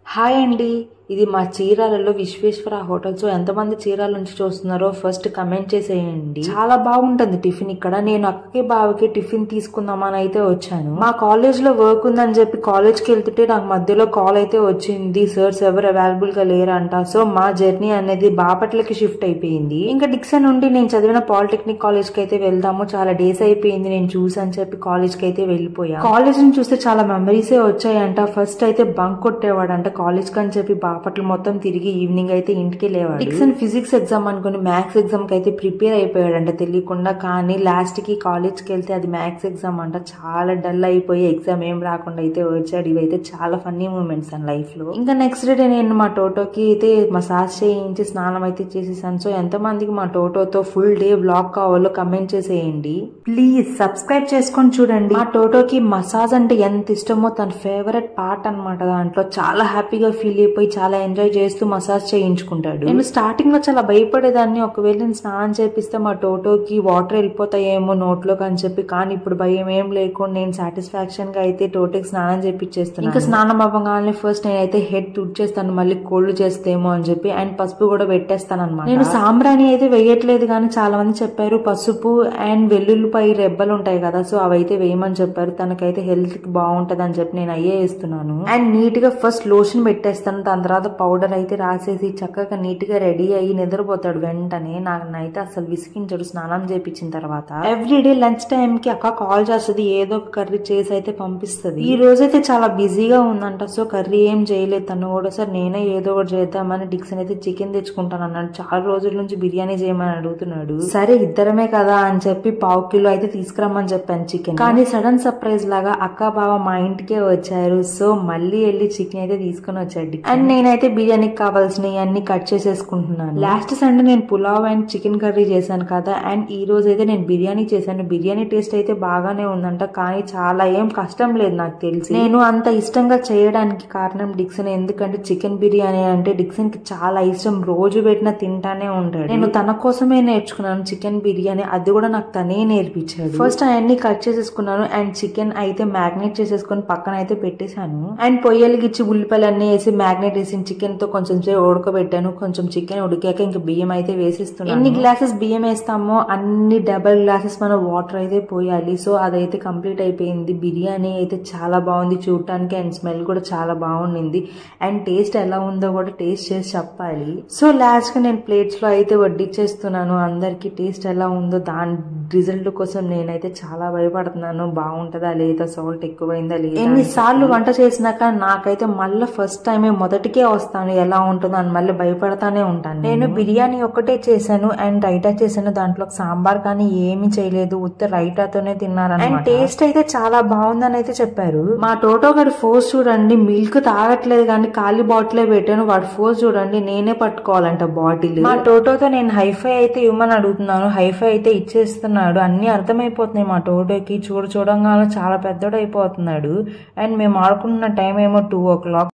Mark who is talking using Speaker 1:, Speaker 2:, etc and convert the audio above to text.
Speaker 1: hi అండి ఇది మా చీరాలలో విశ్వేశ్వర హోటల్ సో ఎంతమంది చీరాల నుంచి చూస్తున్నారో ఫస్ట్ కమెంట్ చేసేయండి చాలా బాగుంటుంది టిఫిన్ ఇక్కడ నేను అక్కకి బావకి టిఫిన్ తీసుకుందామని అయితే వచ్చాను మా కాలేజ్ లో వర్క్ ఉందని చెప్పి కాలేజ్ కి వెళ్తుంటే నాకు మధ్యలో కాల్ అయితే వచ్చింది సర్స్ ఎవరు అవైలబుల్ గా లేరంట సో మా జర్నీ అనేది బాపట్లకి షిఫ్ట్ అయిపోయింది ఇంకా డిక్సన్ నుండి నేను చదివిన పాలిటెక్నిక్ కాలేజ్ కి అయితే వెళ్దాము చాలా డేస్ అయిపోయింది నేను చూసని చెప్పి కాలేజ్ కి అయితే వెళ్ళిపోయా కాలేజ్ నుంచి చూస్తే చాలా మెమరీసే వచ్చాయంట ఫస్ట్ అయితే బంక్ కొట్టేవాడంట కాలేజ్ కని చెప్పి బాపట్ల మొత్తం తిరిగి ఈవినింగ్ అయితే ఇంటికి లేవాడు డిక్సన్ ఫిజిక్స్ ఎగ్జామ్ అనుకుని మ్యాథ్స్ ఎగ్జామ్ కి అయితే ప్రిపేర్ అయిపోయాడంట తెలియకుండా కానీ లాస్ట్ కి కాలేజ్ కి వెళ్తే అది మ్యాథ్స్ ఎగ్జామ్ అంట చాలా డల్ అయిపోయి ఎగ్జామ్ ఏం రాకుండా అయితే వచ్చాడు ఇవైతే చాలా ఫన్నీ మూమెంట్స్ అని లైఫ్ లో ఇంకా నెక్స్ట్ డే నేను మా టోటోకి అయితే మసాజ్ చేయించి స్నానం అయితే చేసేసాను సో ఎంతమందికి మా టోటోతో ఫుల్ డే బ్లాగ్ కావాలో కమెంట్ చేసేయండి ప్లీజ్ సబ్స్క్రైబ్ చేసుకొని చూడండి మా టోటోకి మసాజ్ అంటే ఎంత ఇష్టమో తన ఫేవరెట్ పార్ట్ అన్నమాట దాంట్లో చాలా హ్యాపీగా ఫీల్ అయిపోయి చాలా ఎంజాయ్ చేస్తూ మసాజ్ చేయించుకుంటాడు నేను స్టార్టింగ్ లో చాలా భయపడేదాన్ని ఒకవేళ నేను స్నానం చేపిస్తే మా టోటోకి వాటర్ వెళ్ళిపోతాయేమో నోట్లోకి అని చెప్పి కానీ ఇప్పుడు భయం ఏం లేకుండా నేను సాటిస్ఫాక్షన్ గా అయితే టోటోకి స్నానం చేపించేస్తాను ఇంకా స్నానం అవ్వగానే ఫస్ట్ నేనైతే హెడ్ తుడిచేస్తాను మళ్ళీ కోల్డ్ చేస్తేమో అని చెప్పి అండ్ పసుపు కూడా పెట్టేస్తాను అనమాట నేను సాంబ్రాణి అయితే వేయట్లేదు కానీ చాలా మంది చెప్పారు పసుపు అండ్ వెల్లుల్లిపై రెబ్బలు ఉంటాయి కదా సో అవైతే వేయమని చెప్పారు తనకైతే హెల్త్ కి బాగుంటది అని చెప్పి నేను అయ్యే వేస్తున్నాను అండ్ నీట్ గా ఫస్ట్ లోషన్ పెట్టేస్తాను దాని తర్వాత పౌడర్ అయితే రాసేసి చక్కగా నీట్ గా రెడీ అయ్యి నిద్రపోతాడు వెంటనే నాకైతే అసలు విసిగించడు స్నానం చేపించిన తర్వాత ఎవ్రీడే లంచ్ టైం కి అక్క కాల్ చేస్తుంది ఏదో ఒక కర్రీ చేసి అయితే పంపిస్తుంది ఈ రోజైతే చాలా బిజీగా ఉందంట సో కర్రీ ఏం చేయలేదు తను కూడా సార్ నేనే ఏదో ఒకటి చేద్దామని డిక్సన్ అయితే చికెన్ తెచ్చుకుంటాను అన్నాడు చాలా రోజుల నుంచి బిర్యానీ చేయమని అడుగుతున్నాడు సరే ఇద్దరమే కదా అని చెప్పి పావు కిలో అయితే తీసుకురమ్మని చెప్పాను చికెన్ కానీ సడన్ సర్ప్రైజ్ లాగా అక్క బావ మా ఇంటికే వచ్చారు సో మళ్ళీ వెళ్ళి చికెన్ అయితే తీసుకుని వచ్చాడు అండ్ నేనైతే బిర్యానీకి కావాల్సినవి అన్ని కట్ చేసేసుకుంటున్నాను లాస్ట్ సండే నేను పులావ్ అండ్ చికెన్ కర్రీ చేశాను కదా అండ్ ఈ రోజు అయితే నేను బిర్యానీ చేశాను బిర్యానీ టేస్ట్ అయితే బాగానే ఉందంట కానీ చాలా ఏం కష్టం లేదు నాకు తెలిసి నేను అంత ఇష్టంగా చేయడానికి కారణం డిక్సన్ ఎందుకంటే చికెన్ బిర్యానీ అంటే డిక్సన్ కి చాలా ఇష్టం రోజు పెట్టినా తింటానే ఉంటాడు నేను తన కోసమే నేర్చుకున్నాను చికెన్ బిర్యానీ అది కూడా నాకు తనే నేర్పించాడు ఫస్ట్ అవన్నీ కట్ చేసేసుకున్నాను అండ్ చికెన్ అయితే మ్యాగ్నేట్ చేసేసుకుని పక్కన అయితే పెట్టేశాను అండ్ పొయ్యలకిచ్చి ఉల్లిపాయలు అన్ని వేసి మ్యాగ్నేట్ వేసిన చికెన్ తో కొంచెం సేపు ఉడకబెట్టాను కొంచెం చికెన్ ఉడికాక ఇంకా బియ్యం అయితే వేసేస్తున్నాను ఎన్ని గ్లాసెస్ బియ్యం వేస్తామో అన్ని డబల్ గ్లాసెస్ మన వాటర్ అయితే పోయాలి సో అదైతే కంప్లీట్ అయిపోయింది బిర్యానీ అయితే చాలా బాగుంది చూడటానికి అండ్ స్మెల్ కూడా చాలా బాగుండింది అండ్ టేస్ట్ ఎలా ఉందో కూడా టేస్ట్ చేసి చెప్పాలి సో లాస్ట్ గా నేను ప్లేట్స్ లో అయితే వడ్డించేస్తున్నాను అందరికి టేస్ట్ ఎలా ఉందో దాని రిజల్ట్ కోసం నేనైతే చాలా భయపడుతున్నాను బాగుంటుందా లేదా సాల్ట్ ఎక్కువైందా లేదా ఎన్నిసార్లు వంట చేసినాక నాకైతే మళ్ళీ ఫస్ట్ టైమే మొదటికే వస్తాను ఎలా ఉంటుందో అని మళ్ళీ భయపడతానే ఉంటాను నేను బిర్యానీ ఒక్కటే చేశాను అండ్ రైటా చేశాను దాంట్లో సాంబార్ కానీ ఏమీ చేయలేదు ఉత్త రైటాతోనే తిన్నాను అండ్ టేస్ట్ అయితే చాలా బాగుందని అయితే చెప్పారు మా టోటో గడి ఫోర్స్ చూడండి మిల్క్ తాగట్లేదు కానీ ఖాళీ బాటిలే పెట్టాను వాడి ఫోర్స్ చూడండి నేనే పట్టుకోవాలంట బాటిల్ మా టోటోతో నేను హైఫై అయితే ఇవ్వమని అడుగుతున్నాను హైఫై అయితే ఇచ్చేస్తున్నాడు అన్ని అర్థమైపోతున్నాయి మా టోటోకి చూడ చూడంగానే చాలా పెద్దోడు అయిపోతున్నాడు అండ్ మేము ఆడుకున్న టైం ఏమో టూ ఓ క్లాక్